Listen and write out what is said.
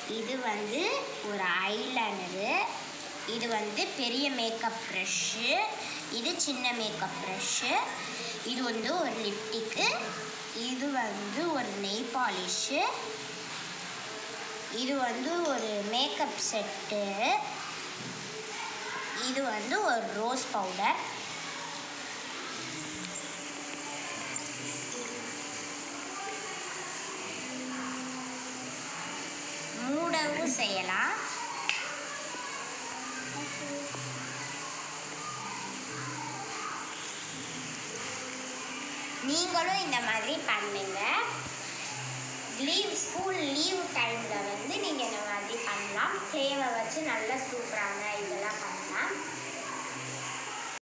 இது வந்து ஒரு ஐலைனரு இது வந்து பெரிய மேக்கப் ப்ரஷ்ஷு இது சின்ன மேக்கப் ப்ரஷ்ஷு இது வந்து ஒரு லிப்டிக்கு இது வந்து ஒரு நெய் பாலிஷு இது வந்து ஒரு மேக்கப் செட்டு இது வந்து ஒரு ரோஸ் பவுடர் மூடவும் செய்யலாம் நீங்களும் இந்த மாதிரி பண்ணுங்க லீவ் ஸ்கூல் லீவ் டைமில் வந்து நீங்கள் இந்த மாதிரி பண்ணலாம் க்ளேவை வச்சு நல்லா சூப்பரான இதெல்லாம் பண்ணலாம்